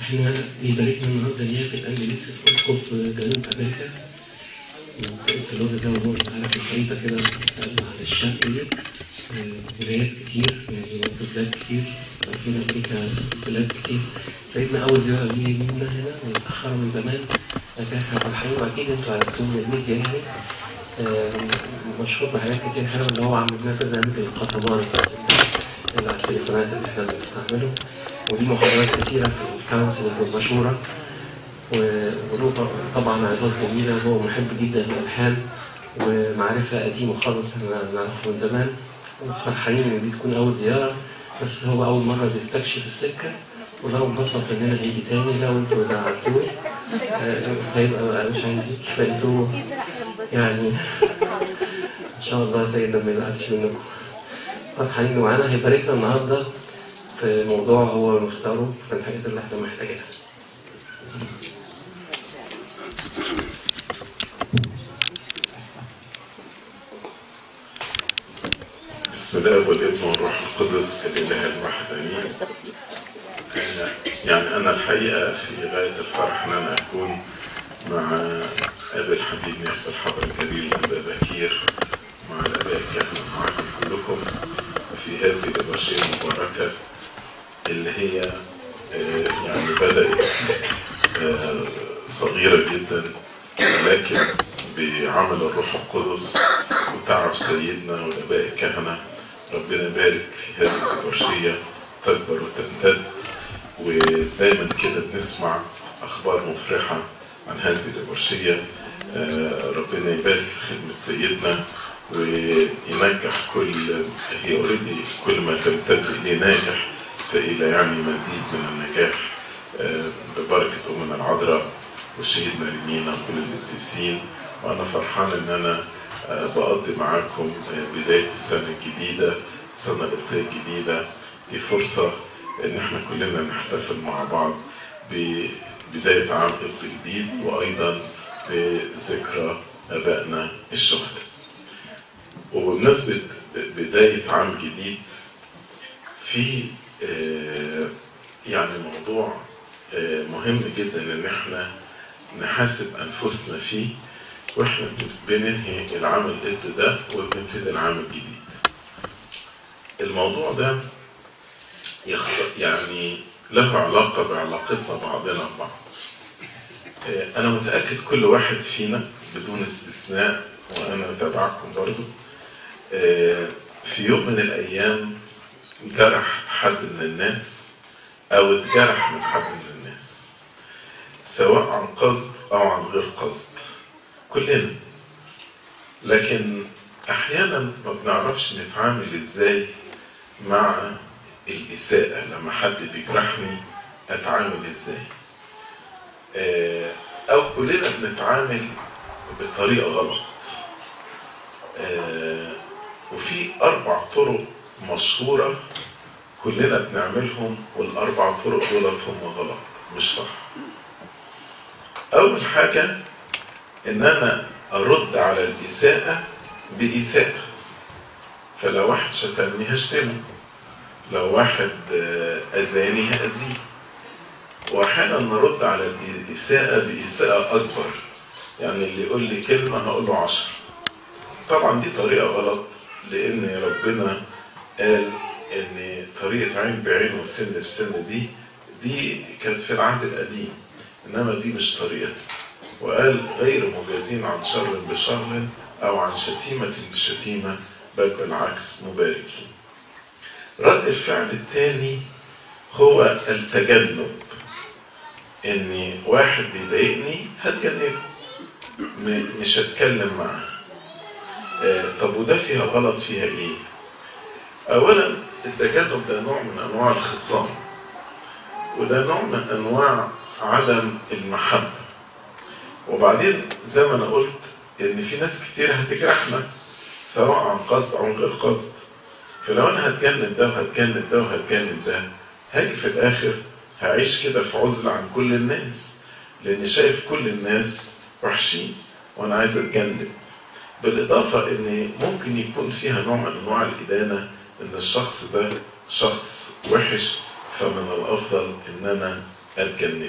احنا يباركنا النهارده يافت انجليس اسقف جنوب امريكا في الوقت ده وهو عارف الخريطه كده على الشرق دي آه، ولايات كتير يعني برضه بلاد كتير عارفين امريكا بلاد كتير سيدنا اول زياره ليه لينا هنا متاخره من زمان لكن احنا فرحانين واكيد انتوا عرفتوه من الميديا يعني آه، مشهور بحاجات كتير حلوه اللي هو عامل لنا برنامج القطمات اللي على التليفونات اللي احنا بنستعمله ودي محاضرات كتيرة في الكونسل المشهورة و- وله طبعا عظات جميلة وهو محب جدا للألحان ومعرفة قديمة خالص احنا نعرفه من زمان وفرحانين إن دي تكون أول زيارة بس هو أول مرة بيستكشف السكة ولو انبسط إننا هيجي تاني لو انتوا زعلتوه آه، هيبقى مش عايز يجي فانتوا يعني إن شاء الله سيدنا ما يزعلش منكم فرحانين معانا هيباركنا النهارده في موضوع هو مختاره في الحاجات اللي احنا محتاجينها. بسم الله والابن والروح القدس الاله الواحد امين يعني انا الحقيقه في غايه الفرح ان انا اكون مع ابي الحبيب نفس الحضر الجليل ابا بكير مع الاباء الكهنه معكم كلكم في هذه البرشيه المباركه اللي هي آه، يعني بدات آه، صغيره جدا ولكن بعمل الروح القدس وتعب سيدنا والاباء الكهنه ربنا يبارك في هذه البرشيه تكبر وتمتد ودايما كده بنسمع اخبار مفرحه عن هذه البرشيه آه، ربنا يبارك في خدمه سيدنا وينجح كل هي اوريدي كل ما تمتد اليه ناجح فالى يعني مزيد من النجاح آه، ببركه امنا العذراء والشهيد مريمينا وكل القديسين وانا فرحان ان انا آه، بقضي معاكم آه، بدايه السنه الجديده السنه القبطيه الجديده دي فرصه ان احنا كلنا نحتفل مع بعض ببدايه عام قبطي جديد وايضا بذكرى ابائنا الشهداء. وبمناسبه بدايه عام جديد في آه، يعني موضوع آه، مهم جدا ان احنا نحاسب انفسنا فيه واحنا بننهي العام القبطي ده وبنبتدي العام الجديد. الموضوع ده يخ- يعني له علاقة بعلاقتنا بعضنا ببعض. آه، أنا متأكد كل واحد فينا بدون استثناء وأنا تبعكم برضو آه، في يوم من الأيام جرح حد من الناس أو اتجرح من حد من الناس سواء عن قصد أو عن غير قصد كلنا لكن أحيانا ما بنعرفش نتعامل إزاي مع الإساءة لما حد بيجرحني أتعامل إزاي آه، أو كلنا بنتعامل بطريقة غلط آه، وفي أربع طرق مشهورة كلنا بنعملهم والأربع طرق دولت هم غلط مش صح أول حاجة إن أنا أرد على الإساءة بإساءة فلو واحد شتمني هشتمه لو واحد آه، أذاني هأذيه وأحيانا نرد على الإساءة بإساءة أكبر يعني اللي يقول لي كلمة هقول له عشر طبعا دي طريقة غلط لأن ربنا قال إن طريقة عين بعين والسن بسن دي دي كانت في العهد القديم إنما دي مش طريقتنا وقال غير مجازين عن شر بشر أو عن شتيمة بشتيمة بل بالعكس مباركين رد الفعل الثاني هو التجنب ان واحد بيضايقني هتجنبه م- مش هتكلم معاه آه، طب وده فيها غلط فيها ايه اولا التجنب ده نوع من انواع الخصام وده نوع من انواع عدم المحبه وبعدين زي ما انا قلت ان في ناس كتير هتجرحنا سواء عن قصد او من غير قصد فلو انا هتجنب ده وهتجنب ده وهتجنب ده هاجي في الاخر هعيش كده في عزلة عن كل الناس لان شايف كل الناس وحشين وانا عايز اتجنب بالاضافة ان ممكن يكون فيها نوع من انواع الادانة ان الشخص ده شخص وحش فمن الافضل ان انا اتجنبه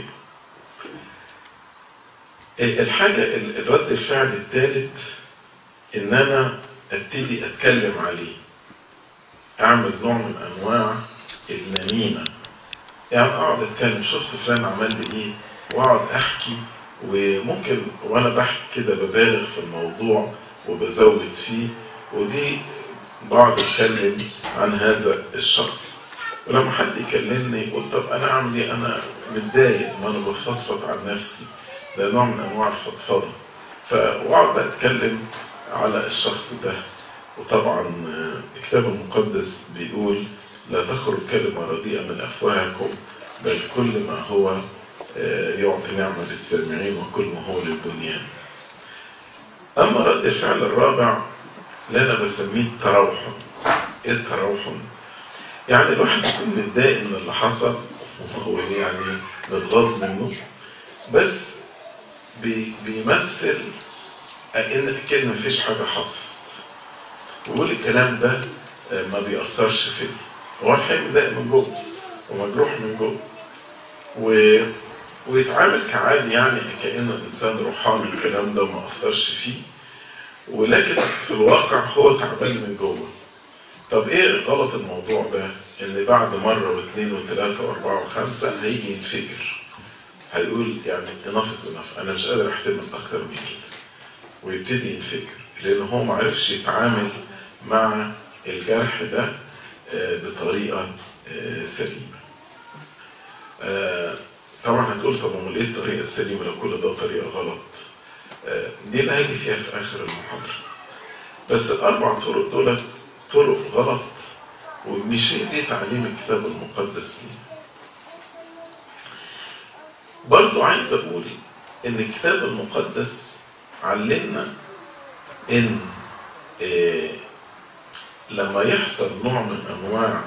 الحاجة الرد الفعل الثالث إن أنا أبتدي أتكلم عليه أعمل نوع من أنواع النميمة يعني أقعد أتكلم شفت فلان عمل لي إيه وأقعد أحكي وممكن وأنا بحكي كده ببالغ في الموضوع وبزود فيه ودي بقعد أتكلم عن هذا الشخص ولما حد يكلمني يقول طب أنا أعمل إيه أنا متضايق ما أنا بفضفض عن نفسي ده نوع من انواع الفضفضه فاقعد بقى اتكلم على الشخص ده وطبعا الكتاب المقدس بيقول لا تخرج كلمه رديئه من افواهكم بل كل ما هو يعطي نعمه للسامعين وكل ما هو للبنيان اما رد الفعل الرابع اللي انا بسميه التروحن ايه التروحن يعني الواحد يكون متضايق من اللي حصل وهو يعني متغاظ منه بس بيمثل ان كان مفيش حاجه حصلت ويقول الكلام ده ما بيأثرش فيا هو الحقيقة متضايق من جوه ومجروح من جوه و... ويتعامل كعادي يعني كأنه إنسان روحاني الكلام ده ما أثرش فيه ولكن في الواقع هو تعبان من جوه طب ايه غلط الموضوع ده؟ ان بعد مرة واثنين وثلاثة واربعة وخمسة هيجي ينفجر هيقول يعني enough is enough انا مش قادر احتمل اكتر من كده ويبتدي ينفجر لان هو ما عرفش يتعامل مع الجرح ده بطريقه سليمه طبعا هتقول طب امال ايه الطريقه السليمه لو كل ده طريقه غلط دي اللي هاجي فيها في اخر المحاضره بس الاربع طرق دولت طرق غلط ومش دي تعليم الكتاب المقدس ليه برضو عايز اقول ان الكتاب المقدس علمنا ان إيه لما يحصل نوع من انواع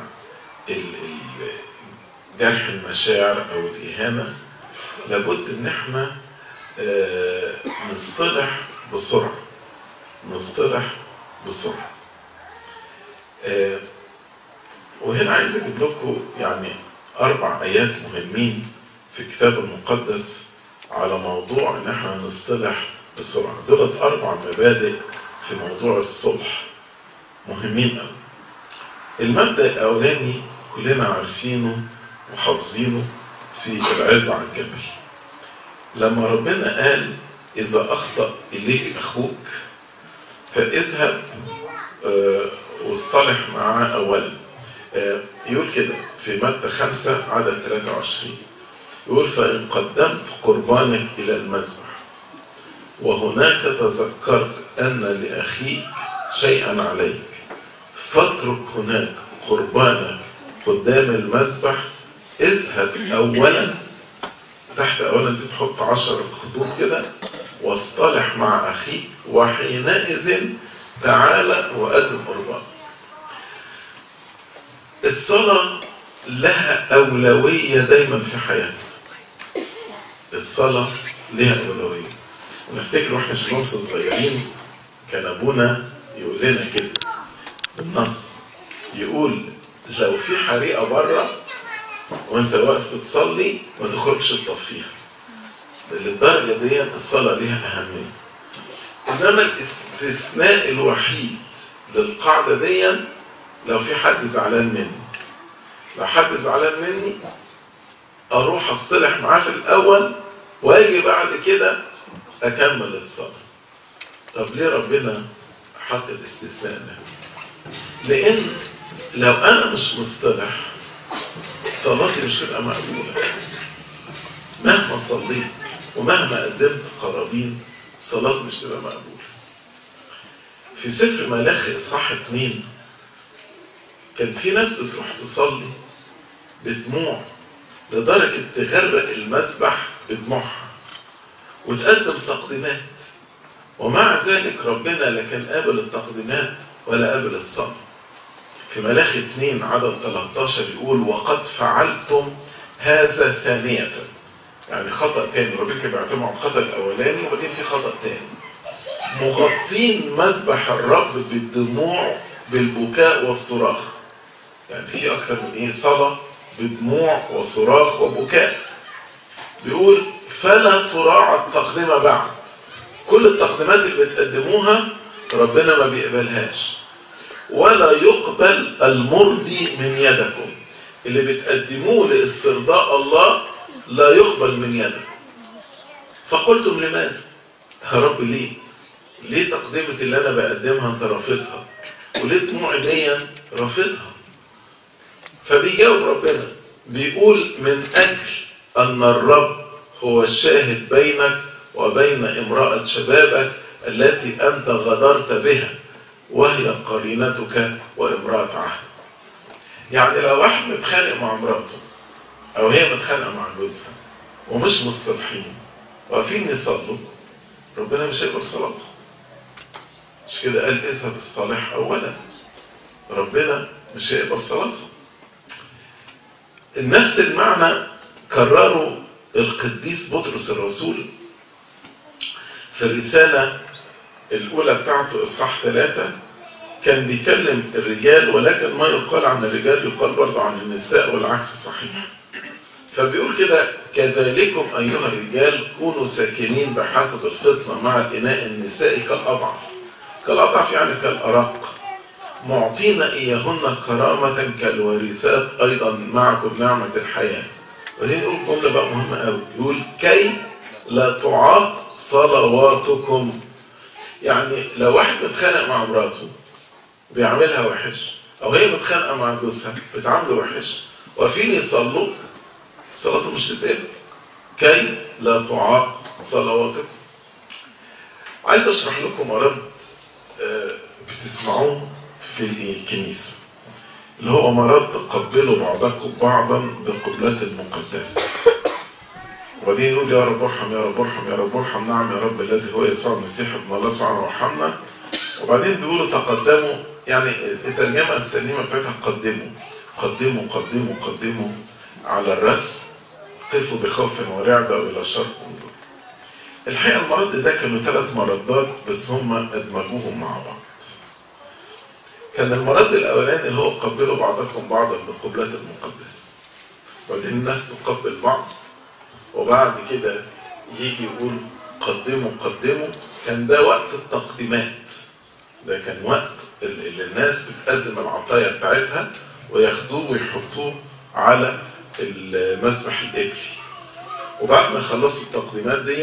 جرح المشاعر او الاهانه لابد ان احنا إيه نصطلح بسرعه نصطلح بسرعه إيه وهنا عايز اجيب لكم يعني اربع ايات مهمين في الكتاب المقدس على موضوع ان احنا نصطلح بسرعه دولت اربع مبادئ في موضوع الصلح مهمين قوي المبدا الاولاني كلنا عارفينه وحافظينه في العز على الجبل لما ربنا قال اذا اخطا اليك اخوك فاذهب واصطلح معاه اولا يقول كده في متى خمسة عدد 23 يقول فإن قدمت قربانك إلى المذبح وهناك تذكرت أن لأخيك شيئا عليك فاترك هناك قربانك قدام المذبح اذهب أولا تحت أولا انت تحط عشر خطوط كده واصطلح مع أخيك وحينئذ تعالى وقدم قربانك الصلاة لها أولوية دايما في حياتنا الصلاة لها أولوية ونفتكر واحنا شباب صغيرين كان أبونا يقول لنا كده بالنص يقول لو في حريقة بره وانت واقف بتصلي ما تخرجش تطفيها للدرجة دي الصلاة ليها أهمية إنما الاستثناء الوحيد للقاعدة دي لو في حد زعلان مني لو حد زعلان مني اروح اصطلح معاه في الاول واجي بعد كده اكمل الصلاه طب ليه ربنا حط الاستثناء ده لان لو انا مش مصطلح صلاتي مش هتبقى مقبوله مهما صليت ومهما قدمت قرابين صلاتي مش هتبقى مقبوله في سفر ملاخي اصحاح اتنين كان في ناس بتروح تصلي بدموع لدرجة تغرق المسبح بدموعها وتقدم تقديمات ومع ذلك ربنا لا كان قابل التقديمات ولا قابل الصلاة في ملاخي 2 عدد 13 يقول وقد فعلتم هذا ثانية يعني خطأ تاني ربنا كان بيعتمد على الخطأ الأولاني وبعدين في خطأ تاني مغطين مذبح الرب بالدموع بالبكاء والصراخ يعني في اكتر من ايه صلاه بدموع وصراخ وبكاء بيقول فلا تراعى التقدمة بعد كل التقديمات اللي بتقدموها ربنا ما بيقبلهاش ولا يقبل المرضي من يدكم اللي بتقدموه لاسترضاء الله لا يقبل من يدكم فقلتم لماذا يا رب ليه ليه تقدمة اللي انا بقدمها انت رافضها وليه دموعي ليا رافضها فبيجاوب ربنا بيقول من اجل ان الرب هو الشاهد بينك وبين امرأة شبابك التي أنت غدرت بها وهي قرينتك وامرأة عهد يعني لو واحد متخانق مع مراته أو هي متخانقة مع جوزها ومش مصطلحين واقفين يصلوا ربنا مش هيقبل صلاتها مش كده قال اذهب اصطلح أولا ربنا مش هيقبل صلاتها نفس المعنى كرره القديس بطرس الرسول في الرسالة الأولى بتاعته إصحاح ثلاثة كان بيكلم الرجال ولكن ما يقال عن الرجال يقال برضه عن النساء والعكس صحيح فبيقول كده كذلكم أيها الرجال كونوا ساكنين بحسب الفطنة مع الإناء النسائي كالأضعف كالأضعف يعني كالأرق معطين إياهن كرامة كالوارثات أيضا معكم نعمة الحياة وبعدين يقول جملة بقى مهمة قوي يقول كي لا تعاق صلواتكم يعني لو واحد متخانق مع مراته بيعملها وحش او هي متخانقه مع جوزها بتعامله وحش واقفين يصلوا صلاته مش تتقبل كي لا تعاق صلواتكم عايز اشرح لكم مرض بتسمعوه في الكنيسه اللي هو مرض قبلوا بعضكم بعضا بقبلات المقدسه وبعدين يقول يا رب ارحم يا رب ارحم يا رب ارحم نعم يا رب الذي هو يسوع المسيح ابن الله سبحانه وارحمنا وبعدين بيقولوا تقدموا يعني الترجمه السليمه بتاعتها قدموا قدموا قدموا قدموا على الرسم قفوا بخوف ورعدة إلى الشرق انظروا الحقيقة المرض ده كانوا ثلاث مرضات بس هم أدمجوهم مع بعض كان المرض الأولاني اللي هو قبلوا بعضكم بعضا بقبلات المقدس وبعدين الناس تقبل بعض وبعد كده يجي يقول قدموا قدموا كان ده وقت التقديمات ده كان وقت اللي الناس بتقدم العطايا بتاعتها وياخدوه ويحطوه على المذبح الإبلي وبعد ما يخلصوا التقديمات دي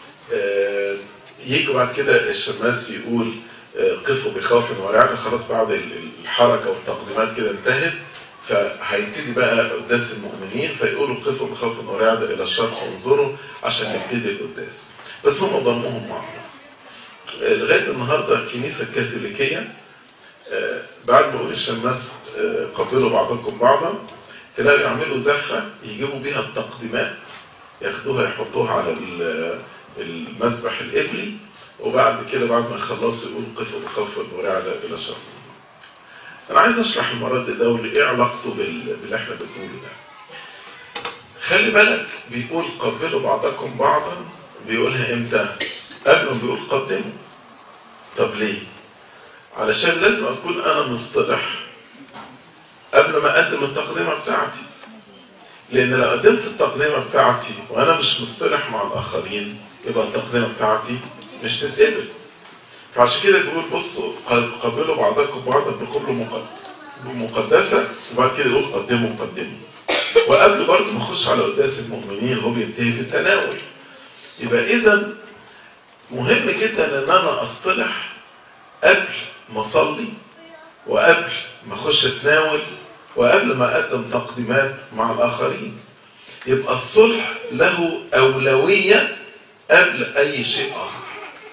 يجي بعد كده الشماس يقول قفوا بخوف ورعب خلاص بعد الحركة والتقديمات كده انتهت فهيبتدي بقى قداس المؤمنين فيقولوا قفوا بخوف ورعب الى الشرق وانظروا عشان نبتدي القداس بس هم ضموهم مع بعض لغايه النهارده الكنيسه الكاثوليكيه بعد ما يقول الشماس قبلوا بعضكم بعضا تلاقوا يعملوا زفه يجيبوا بيها التقديمات ياخدوها يحطوها على المذبح الابلي وبعد كده بعد ما يخلصوا يقول قفوا بخوف ورعب الى الشرق انا عايز اشرح المرض ده وايه علاقته باللي احنا بنقوله ده خلي بالك بيقول قبلوا بعضكم بعضا بيقولها امتى قبل ما بيقول قدموا طب ليه علشان لازم اكون انا مصطلح قبل ما اقدم التقديمه بتاعتي لان لو قدمت التقديمه بتاعتي وانا مش مصطلح مع الاخرين يبقى التقديمه بتاعتي مش تتقبل فعشان كده بيقول بصوا قبلوا بعضكم بعضا بقبل مقدسة وبعد كده يقول قدموا قدموا وقبل برضه ما اخش على قداس المؤمنين هو بينتهي بالتناول يبقى اذا مهم جدا ان انا اصطلح قبل ما اصلي وقبل ما اخش اتناول وقبل ما اقدم تقديمات مع الاخرين يبقى الصلح له اولويه قبل اي شيء اخر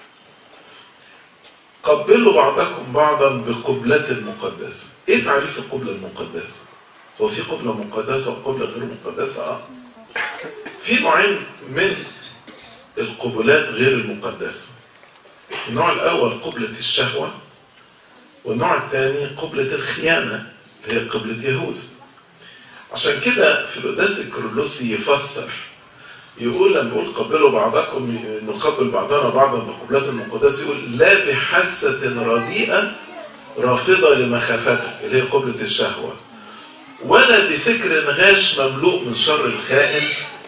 قبلوا بعضكم بعضا بقبلة مقدسة. ايه تعريف القبلة المقدسة؟ هو في قبلة مقدسة وقبلة غير مقدسة؟ اه. في نوعين من القبلات غير المقدسة. النوع الأول قبلة الشهوة والنوع الثاني قبلة الخيانة اللي هي قبلة يهوذا. عشان كده في القداس الكرولوسي يفسر يقول لما يقول قبلوا بعضكم نقبل بعضنا بعضا بقبلات المقدسة يقول لا بحاسة رديئة رافضة لمخافتك اللي هي قبلة الشهوة ولا بفكر غاش مملوء من شر الخائن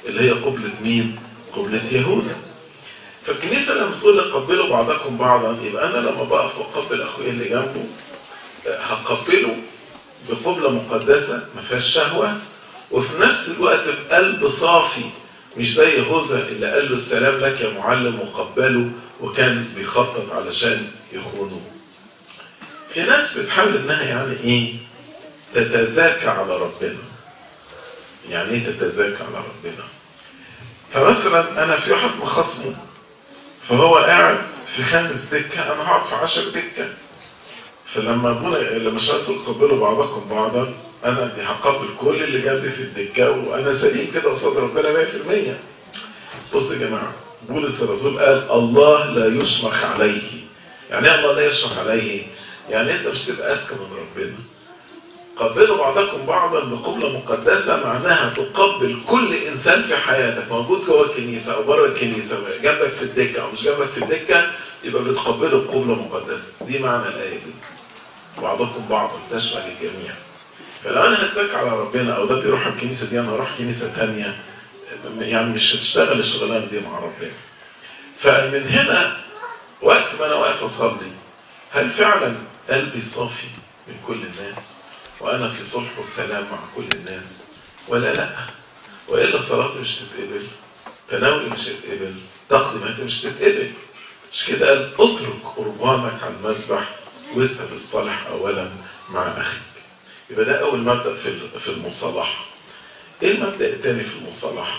اللي هي قبلة مين؟ قبلة يهوذا فالكنيسة لما تقول لك قبلوا بعضكم بعضا يبقى أنا لما بقف وأقبل أخويا اللي جنبه هقبله بقبلة مقدسة ما فيهاش شهوة وفي نفس الوقت بقلب صافي مش زي هوذا اللي قال له السلام لك يا معلم وقبله وكان بيخطط علشان يخونه في ناس بتحاول انها يعني ايه تتزاكى على ربنا يعني ايه تتزاكى على ربنا فمثلا انا في واحد مخصمه فهو قاعد في خامس دكه انا هقعد في عشر دكه فلما ابونا لما الرسول قبلوا بعضكم بعضا انا دي هقبل كل اللي جنبي في الدكه وانا سليم كده قصاد ربنا 100% بص يا جماعه بولس الرسول قال الله لا يشمخ عليه يعني ايه الله لا يشمخ عليه يعني انت مش تبقى اذكى من ربنا قبلوا بعضكم بعضا بقبله مقدسه معناها تقبل كل انسان في حياتك موجود جوه الكنيسه او بره الكنيسه جنبك في الدكه او مش جنبك في الدكه يبقى بتقبله بقبله مقدسه دي معنى الايه دي بعضكم بعضا تشمل الجميع فلو انا هتزكى على ربنا او ده بيروح الكنيسه دي انا اروح كنيسه ثانيه يعني مش هتشتغل الشغلانه دي مع ربنا فمن هنا وقت ما انا واقف اصلي هل فعلا قلبي صافي من كل الناس وانا في صلح والسلام مع كل الناس ولا لا والا صلاتي مش تتقبل تناولي مش هيتقبل تقديماتي مش تتقبل مش كده قال اترك قربانك على المذبح واذهب اصطلح اولا مع اخيك يبقى ده اول مبدا في في المصالحه ايه المبدا الثاني في المصالحه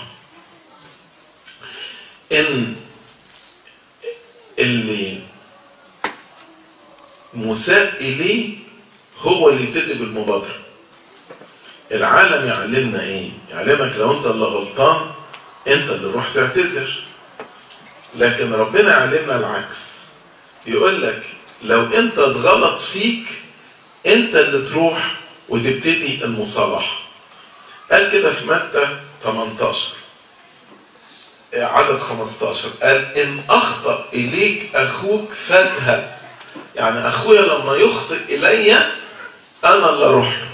ان اللي مساء اليه هو اللي يبتدي بالمبادره العالم يعلمنا ايه يعلمك لو انت اللي غلطان انت اللي روح تعتذر لكن ربنا يعلمنا العكس يقول لك لو انت اتغلط فيك انت اللي تروح وتبتدي المصالحه قال كده في متى 18 عدد 15 قال ان اخطا اليك اخوك فاذهب يعني اخويا لما يخطئ الي انا اللي اروح له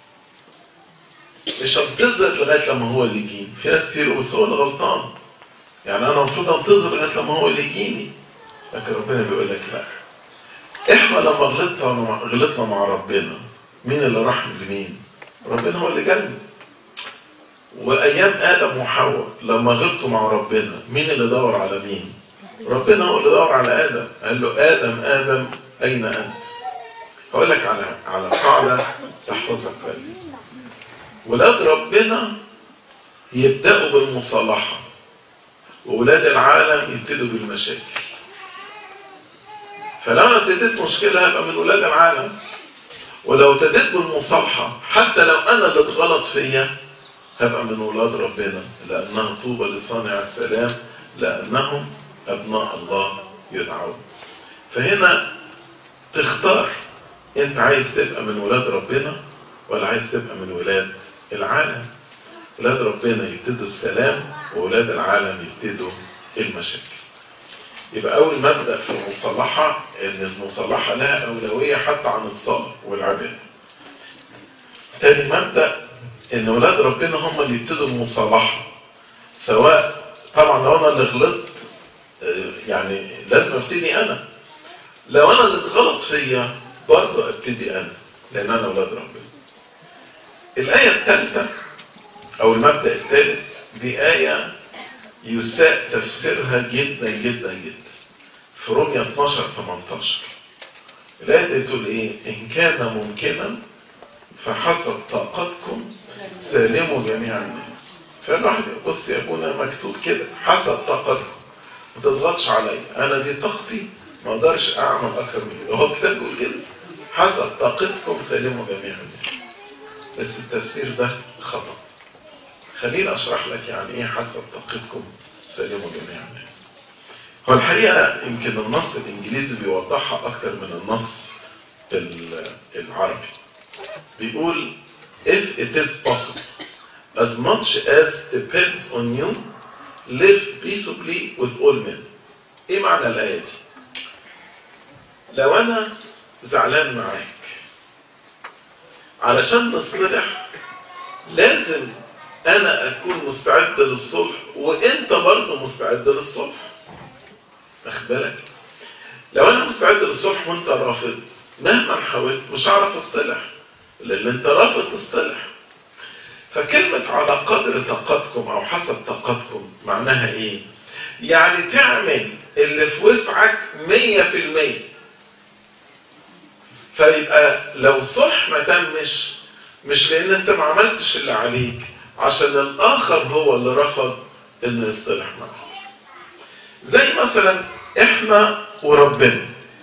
مش انتظر لغايه لما هو اللي يجيني في ناس كتير بس هو اللي غلطان يعني انا المفروض انتظر لغايه لما هو اللي يجيني لكن ربنا بيقول لك لا احنا لما غلطنا غلطنا مع ربنا مين اللي راح لمين؟ ربنا هو اللي جالنا وايام ادم وحواء لما غلطوا مع ربنا مين اللي دور على مين؟ ربنا هو اللي دور على ادم قال له ادم ادم اين انت؟ هقول لك على على قاعده تحفظها كويس ولاد ربنا يبداوا بالمصالحه وولاد العالم يبتدوا بالمشاكل فلو انا ابتديت مشكله هبقى من ولاد العالم ولو ابتديت بالمصالحه حتى لو انا اللي اتغلط فيا هبقى من ولاد ربنا لانها طوبى لصانع السلام لانهم ابناء الله يدعون فهنا تختار انت عايز تبقى من ولاد ربنا ولا عايز تبقى من ولاد العالم ولاد ربنا يبتدوا السلام وولاد العالم يبتدوا المشاكل يبقى أول مبدأ في المصالحة إن المصالحة لها أولوية حتى عن الصلاة والعبادة. تاني مبدأ إن ولاد ربنا هم اللي يبتدوا المصالحة. سواء طبعا لو أنا اللي غلطت يعني لازم أبتدي أنا. لو أنا اللي اتغلط فيا برضه أبتدي أنا لأن أنا ولاد ربنا. الآية الثالثة أو المبدأ الثالث دي آية يساء تفسيرها جدا جدا جدا في روميا 12 18 الآية دي بتقول إيه؟ إن كان ممكنا فحسب طاقتكم سالموا جميع الناس فالواحد بص يا ابونا مكتوب كده حسب طاقتكم ما تضغطش عليا انا دي طاقتي ما اقدرش اعمل اكثر من كده هو الكتاب بيقول كده حسب طاقتكم سالموا جميع الناس بس التفسير ده خطأ خليني اشرح لك يعني ايه حسب طاقتكم سلموا جميع الناس هو الحقيقه يمكن النص الانجليزي بيوضحها اكتر من النص العربي بيقول if it is possible as much as depends on you live peaceably with all men ايه معنى الايه دي لو انا زعلان معاك علشان نصلح لازم انا اكون مستعد للصلح وانت برضه مستعد للصلح واخد بالك لو انا مستعد للصلح وانت رافض مهما حاولت مش هعرف اصطلح لان انت رافض تصطلح فكلمة على قدر طاقتكم او حسب طاقتكم معناها ايه يعني تعمل اللي في وسعك مية في المية فيبقى لو صلح ما تمش مش لان انت ما عملتش اللي عليك عشان الاخر هو اللي رفض انه يصطلح معك زي مثلا احنا وربنا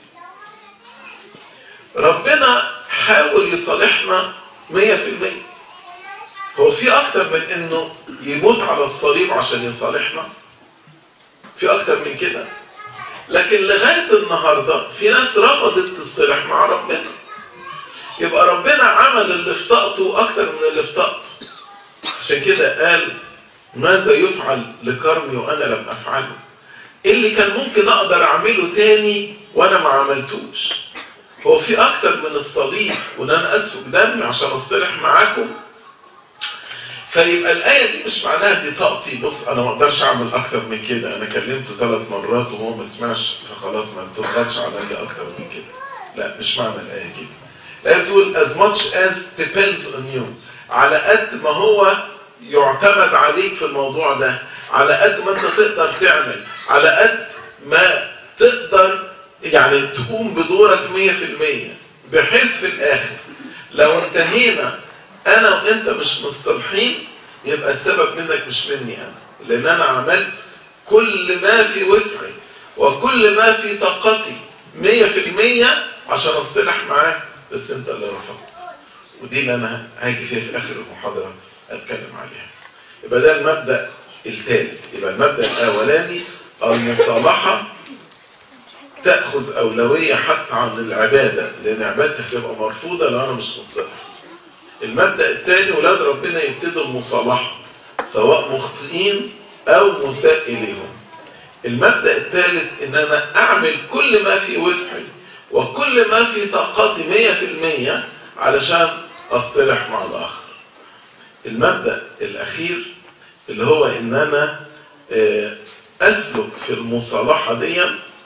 ربنا حاول يصالحنا مية في المية هو في اكتر من انه يموت على الصليب عشان يصالحنا في اكتر من كده لكن لغاية النهاردة في ناس رفضت تصطلح مع ربنا يبقى ربنا عمل اللي في طاقته اكتر من اللي في طاقته عشان كده قال ماذا يفعل لكرمي وانا لم افعله اللي كان ممكن اقدر اعمله تاني وانا ما عملتوش هو في اكتر من الصليب وان انا اسفك دمي عشان اصطلح معاكم فيبقى الآية دي مش معناها دي طاقتي بص أنا ما أقدرش أعمل أكتر من كده أنا كلمته ثلاث مرات وهو ما سمعش فخلاص ما تضغطش عليا أكتر من كده لا مش معنى الآية كده الآية بتقول as much as depends on you على قد ما هو يعتمد عليك في الموضوع ده على قد ما أنت تقدر تعمل على قد ما تقدر يعني تقوم بدورك 100% بحيث في الآخر لو انتهينا انا وانت مش مصطلحين يبقى السبب منك مش مني انا لان انا عملت كل ما في وسعي وكل ما في طاقتي مية في المية عشان اصطلح معاك بس انت اللي رفضت ودي اللي انا هاجي فيها في اخر المحاضرة اتكلم عليها يبقى ده المبدأ الثالث يبقى المبدأ الاولاني المصالحة تأخذ أولوية حتى عن العبادة لأن عبادتك هتبقى مرفوضة لو أنا مش مصطلح المبدأ الثاني ولاد ربنا يبتدوا المصالحة سواء مخطئين أو مساء إليهم المبدأ الثالث إن أنا أعمل كل ما في وسعي وكل ما في طاقتي مية في المية علشان أصطلح مع الآخر المبدأ الأخير اللي هو إن أنا أسلك في المصالحة دي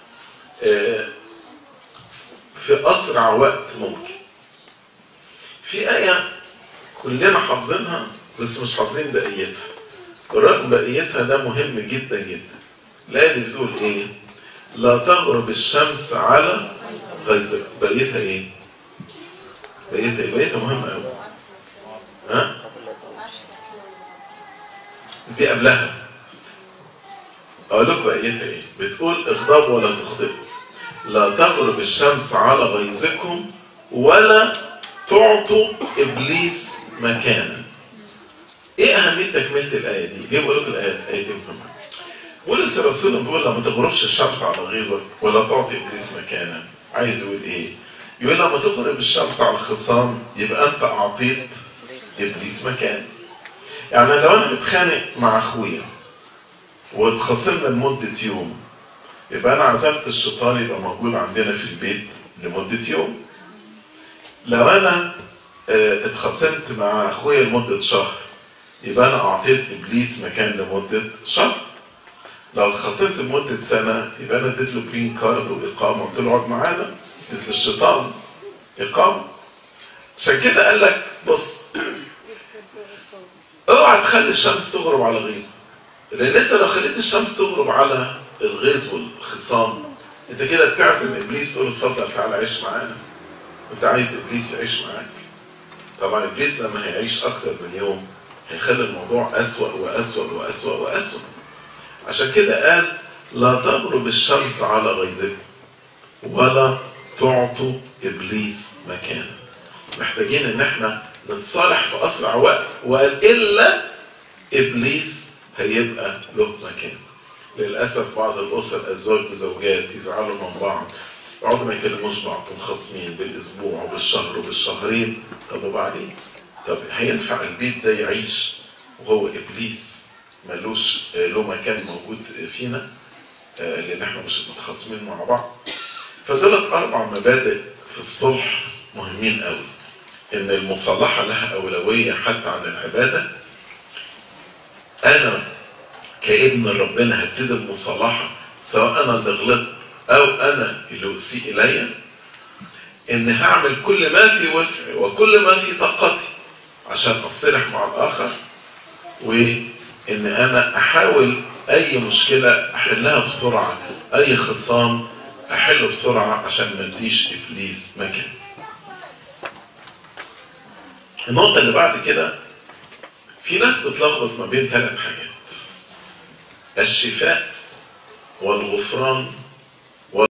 في أسرع وقت ممكن في آية كلنا حافظينها بس مش حافظين بقيتها بالرغم بقيتها ده مهم جدا جدا الآية دي بتقول إيه؟ لا تغرب الشمس على غيظك بقيتها إيه؟ بقيتها إيه؟ بقيتها مهمة أوي ها؟ دي قبلها أقول لكم بقيتها إيه؟ بتقول اغضبوا ولا تخطئوا لا تغرب الشمس على غيظكم ولا تعطوا ابليس مكانا ايه اهميه تكمله الايه دي ليه بقول لك الايه الايه دي مهمه بولس الرسول بيقول لما تغربش الشمس على غيظك ولا تعطي ابليس مكانا عايز يقول ايه يقول لما تغرب الشمس على الخصام يبقى انت اعطيت ابليس مكان يعني لو انا متخانق مع اخويا واتخاصمنا لمده يوم يبقى انا عزمت الشيطان يبقى موجود عندنا في البيت لمده يوم لو انا اتخاصمت مع اخويا لمده شهر يبقى انا اعطيت ابليس مكان لمده شهر لو اتخاصمت لمده سنه يبقى انا اديت له جرين كارد واقامه قلت له اقعد معانا اديت للشيطان اقامه عشان كده قال لك بص اوعى تخلي الشمس تغرب على غيظك لان انت لو خليت الشمس تغرب على الغيظ والخصام انت كده بتعزم ابليس تقول له اتفضل تعالى عيش معانا انت عايز ابليس يعيش معاك طبعا ابليس لما هيعيش اكتر من يوم هيخلي الموضوع اسوأ واسوأ واسوأ واسوأ عشان كده قال لا تغرب الشمس على غيظكم ولا تعطوا ابليس مكانا محتاجين ان احنا نتصالح في اسرع وقت وقال الا ابليس هيبقى له مكان للاسف بعض الاسر ازواج وزوجات يزعلوا من بعض يقعدوا ما يكلموش بعض مخاصمين بالاسبوع وبالشهر وبالشهرين طب وبعدين؟ طب هينفع البيت ده يعيش وهو ابليس ملوش له مكان موجود فينا لان احنا مش متخاصمين مع بعض فدولت اربع مبادئ في الصلح مهمين قوي ان المصالحه لها اولويه حتى عن العباده انا كابن ربنا هبتدي بمصالحه سواء انا اللي غلطت او انا اللي اسيء الي ان هعمل كل ما في وسعي وكل ما في طاقتي عشان اصطلح مع الاخر وان انا احاول اي مشكله احلها بسرعه اي خصام احله بسرعه عشان ما اديش ابليس مكان النقطه اللي بعد كده في ناس بتلخبط ما بين ثلاث حاجات الشفاء والغفران